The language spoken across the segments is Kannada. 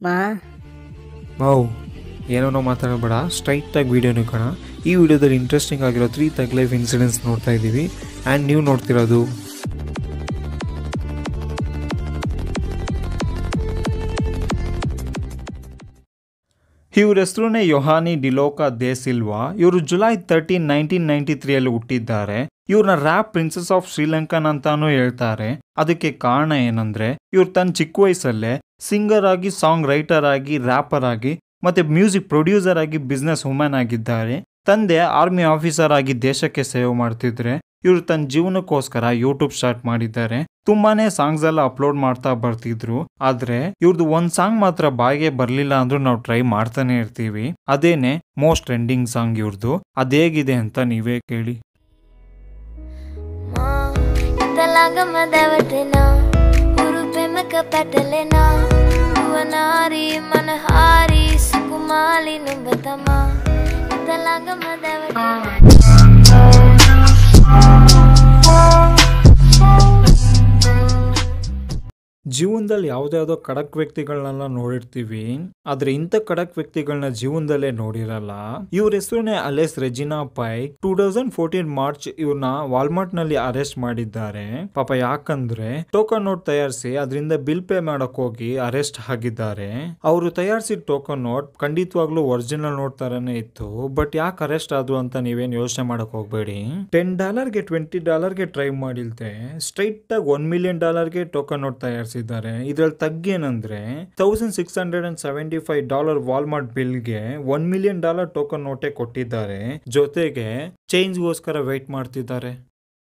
ಮಾ ಮಾವು ಏನೋ ಮಾತಾಡಬೇಡ ಸ್ಟ್ರೈಟಾಗಿ ವೀಡಿಯೋನು ಕಣ ಈ ವಿಡಿಯೋದಲ್ಲಿ ಇಂಟ್ರೆಸ್ಟಿಂಗ್ ಆಗಿರೋ ತ್ರೀ ತಗ್ ಲೈಫ್ ಇನ್ಸಿಡೆಂಟ್ಸ್ ನೋಡ್ತಾ ಇದ್ದೀವಿ ಆ್ಯಂಡ್ ನೀವು ನೋಡ್ತಿರೋದು ಇವ್ರ ಹೆಸರುನೇ ಯೊಹಾನಿ ಡಿಲೋಕಾ ದೇ ಸಿಲ್ವಾ ಇವರು ಜುಲೈ ತರ್ಟೀನ್ ನೈನ್ಟೀನ್ ನೈನ್ಟಿ ತ್ರೀಯಲ್ಲಿ ಹುಟ್ಟಿದ್ದಾರೆ ಇವ್ರನ್ನ ರ್ಯಾಪ್ ಪ್ರಿನ್ಸಸ್ ಆಫ್ ಶ್ರೀಲಂಕನ್ ಅಂತಾನೂ ಹೇಳ್ತಾರೆ ಅದಕ್ಕೆ ಕಾರಣ ಏನಂದ್ರೆ ಇವ್ರು ತನ್ನ ಚಿಕ್ಕ ವಯಸ್ಸಲ್ಲೇ ಸಿಂಗರ್ ಆಗಿ ಸಾಂಗ್ ರೈಟರ್ ಆಗಿ ರ್ಯಾಪರ್ ಆಗಿ ಮತ್ತೆ ಮ್ಯೂಸಿಕ್ ಪ್ರೊಡ್ಯೂಸರ್ ಆಗಿ ಬಿಸ್ನೆಸ್ ವುಮೆನ್ ಆಗಿದ್ದಾರೆ ತಂದೆ ಆರ್ಮಿ ಆಫೀಸರ್ ಆಗಿ ದೇಶಕ್ಕೆ ಸೇವೆ ಮಾಡ್ತಿದ್ರೆ ಇವರು ತನ್ನ ಜೀವನಕ್ಕೋಸ್ಕರ ಯೂಟ್ಯೂಬ್ ಸ್ಟಾರ್ಟ್ ಮಾಡಿದ್ದಾರೆ ತುಂಬಾನೇ ಸಾಂಗ್ಸ್ ಎಲ್ಲ ಅಪ್ಲೋಡ್ ಮಾಡ್ತಾ ಬರ್ತಿದ್ರು ಆದ್ರೆ ಇವ್ರದ್ದು ಒಂದ್ ಸಾಂಗ್ ಮಾತ್ರ ಬಾಯಿಗೆ ಬರ್ಲಿಲ್ಲ ಅಂದ್ರೂ ನಾವು ಟ್ರೈ ಮಾಡ್ತಾನೆ ಇರ್ತೀವಿ ಅದೇನೆ ಮೋಸ್ಟ್ ಟ್ರೆಂಡಿಂಗ್ ಸಾಂಗ್ ಇವ್ರದ್ದು ಅದೇಗಿದೆ ಅಂತ ನೀವೇ ಕೇಳಿ Talagam dawatena Urupemaka patalena Uwanari manahari Sukumali nubatama Talagam dawatena ಜೀವನದಲ್ಲಿ ಯಾವ್ದ್ಯಾವ್ದೋ ಖಡಕ್ ವ್ಯಕ್ತಿಗಳನ್ನೆಲ್ಲ ನೋಡಿರ್ತೀವಿ ಆದ್ರೆ ಇಂಥ ಖಡಕ್ ವ್ಯಕ್ತಿಗಳನ್ನ ಜೀವನದಲ್ಲೇ ನೋಡಿರಲ್ಲ ಇವ್ರ ಹೆಸರುನೇ Alice Regina Pike two thousand fourteen March ಇವ್ರನ್ನ ವಾಲ್ಮಾರ್ಟ್ ನಲ್ಲಿ ಅರೆಸ್ಟ್ ಮಾಡಿದ್ದಾರೆ ಪಾಪ ಯಾಕಂದ್ರೆ ಟೋಕನ್ ನೋಟ್ ತಯಾರಿಸಿ ಅದರಿಂದ ಬಿಲ್ ಪೇ ಮಾಡಕ್ ಹೋಗಿ ಅರೆಸ್ಟ್ ಆಗಿದ್ದಾರೆ ಅವರು ತಯಾರಿಸಿದ ಟೋಕನ್ ನೋಟ್ ಖಂಡಿತವಾಗ್ಲೂ ಒರಿಜಿನಲ್ ನೋಟ್ ತರನೇ ಇತ್ತು ಬಟ್ ಯಾಕೆ ಅರೆಸ್ಟ್ ಆದ್ರು ಅಂತ ನೀವೇನ್ ಯೋಚನೆ ಮಾಡಕ್ ಹೋಗ್ಬೇಡಿ ಟೆನ್ ಡಾಲರ್ಗೆ ಟ್ವೆಂಟಿ ಡಾಲರ್ಗೆ ಟ್ರೈ ಮಾಡಿಲ್ದೆ ಸ್ಟ್ರೈಟ್ ಆಗಿ ಒನ್ ಮಿಲಿಯನ್ ಡಾಲರ್ಗೆ ಟೋಕನ್ ನೋಟ್ ತಯಾರಿಸಿದ್ದಾರೆ ಇದ್ರಲ್ಲಿ ತಗ್ಗೇನಂದ್ರೆ thousand six hundred and seventy five dollar Walmart ಬಿಲ್ಗೆ ಒನ್ ಮಿಲಿಯನ್ ಡಾಲರ್ ಟೋಕನ್ ನೋಟೇ ಕೊಟ್ಟಿದ್ದಾರೆ ಜೊತೆಗೆ ಚೇಂಜ್ಗೋಸ್ಕರ ವೇಟ್ ಮಾಡ್ತಿದ್ದಾರೆ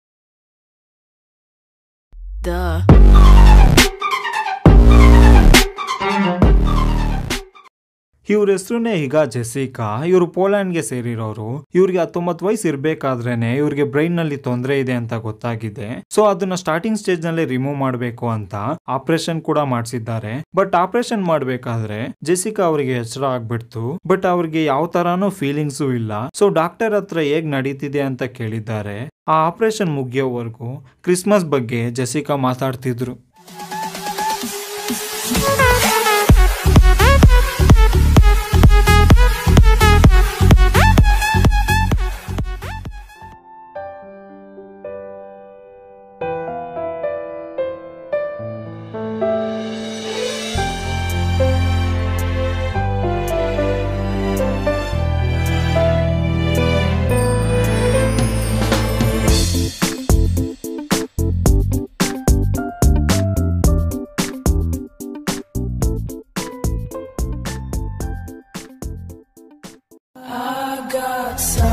ಇವ್ರ ಹೆಸರುನೇ ಈಗ ಜೆಸಿಕಾ ಇವರು ಪೋಲ್ಯಾಂಡ್ಗೆ ಸೇರಿರೋರು ಇವ್ರಿಗೆ ಹತ್ತೊಂಬತ್ತು ವಯಸ್ಸು ಇರ್ಬೇಕಾದ್ರೇನೆ ಇವ್ರಿಗೆ ಬ್ರೈನ್ ನಲ್ಲಿ ತೊಂದರೆ ಇದೆ ಅಂತ ಗೊತ್ತಾಗಿದೆ ಸೊ ಅದನ್ನ ಸ್ಟಾರ್ಟಿಂಗ್ ಸ್ಟೇಜ್ ನಲ್ಲಿ ರಿಮೂವ್ ಮಾಡಬೇಕು ಅಂತ ಆಪರೇಷನ್ ಕೂಡ ಮಾಡಿಸಿದ್ದಾರೆ ಬಟ್ ಆಪರೇಷನ್ ಮಾಡ್ಬೇಕಾದ್ರೆ ಜೆಸಿಕಾ ಅವರಿಗೆ ಎಚ್ಚರ ಆಗ್ಬಿಡ್ತು ಬಟ್ ಅವ್ರಿಗೆ ಯಾವ ತರಾನು ಫೀಲಿಂಗ್ಸು ಇಲ್ಲ ಸೊ ಡಾಕ್ಟರ್ ಹತ್ರ ಹೇಗ್ ನಡೀತಿದೆ ಅಂತ ಕೇಳಿದ್ದಾರೆ ಆ ಆಪರೇಷನ್ ಮುಗಿಯೋವರೆಗೂ ಕ್ರಿಸ್ಮಸ್ ಬಗ್ಗೆ ಜೆಸಿಕಾ ಮಾತಾಡ್ತಿದ್ರು I got some